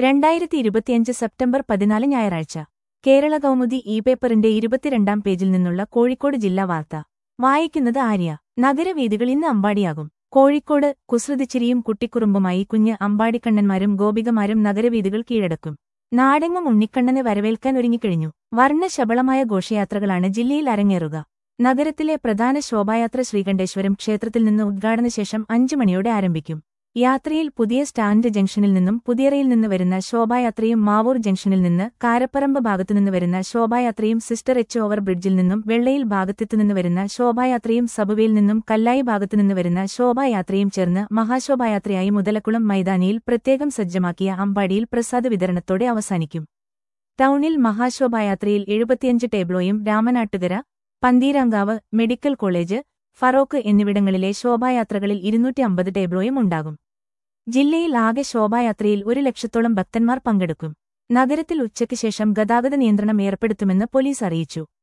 രണ്ടായിരത്തി ഇരുപത്തിയഞ്ച് സെപ്റ്റംബർ പതിനാല് ഞായറാഴ്ച കേരള കൗമുദി ഇ പേപ്പറിന്റെ ഇരുപത്തിരണ്ടാം പേജിൽ നിന്നുള്ള കോഴിക്കോട് ജില്ലാ വാർത്ത വായിക്കുന്നത് ആര്യ നഗരവീഥികൾ ഇന്ന് അമ്പാടിയാകും കോഴിക്കോട് കുസൃതിച്ചിരിയും കുട്ടിക്കുറുമ്പുമായി കുഞ്ഞ് അമ്പാടിക്കണ്ണന്മാരും ഗോപികമാരും നഗരവീഥികൾ കീഴടക്കും നാടെങ്ങും ഉണ്ണിക്കണ്ണനെ വരവേൽക്കാൻ ഒരുങ്ങിക്കഴിഞ്ഞു വർണ്ണശബളമായ ഘോഷയാത്രകളാണ് ജില്ലയിൽ അരങ്ങേറുക നഗരത്തിലെ പ്രധാന ശോഭായാത്ര ശ്രീകണ്ഠേശ്വരം ക്ഷേത്രത്തിൽ നിന്ന് ഉദ്ഘാടനശേഷം അഞ്ചു മണിയോടെ ആരംഭിക്കും യാത്രയിൽ പുതിയ സ്റ്റാൻഡ് ജംഗ്ഷനിൽ നിന്നും പുതിയറയിൽ നിന്ന് വരുന്ന ശോഭായാത്രയും മാവൂർ ജംഗ്ഷനിൽ നിന്ന് കാരപ്പറമ്പ് ഭാഗത്തുനിന്ന് വരുന്ന ശോഭായാത്രയും സിസ്റ്റർ എച്ച് ഓവർ ബ്രിഡ്ജിൽ നിന്നും വെള്ളയിൽ ഭാഗത്തുനിന്ന് വരുന്ന ശോഭായാത്രയും സബുവയിൽ നിന്നും കല്ലായി ഭാഗത്തുനിന്ന് വരുന്ന ശോഭായാത്രയും ചേർന്ന് മഹാശോഭായാത്രയായി മുതലക്കുളം മൈതാനിയിൽ പ്രത്യേകം സജ്ജമാക്കിയ അമ്പാടിയിൽ പ്രസാദ വിതരണത്തോടെ അവസാനിക്കും ടൗണിൽ മഹാശോഭായാത്രയിൽ എഴുപത്തിയഞ്ച് ടേബ്ലോയും രാമനാട്ടുകര പന്തീരാങ്കാവ് മെഡിക്കൽ കോളേജ് ഫറോക്ക് എന്നിവിടങ്ങളിലെ ശോഭായാത്രകളിൽ ഇരുന്നൂറ്റി അമ്പത് ടേബ്ലോയും ഉണ്ടാകും ജില്ലയിൽ ആകെ ശോഭായാത്രയിൽ ഒരു ലക്ഷത്തോളം ഭക്തന്മാർ പങ്കെടുക്കും നഗരത്തിൽ ഉച്ചയ്ക്ക് ശേഷം ഗതാഗത നിയന്ത്രണം ഏർപ്പെടുത്തുമെന്ന് പോലീസ് അറിയിച്ചു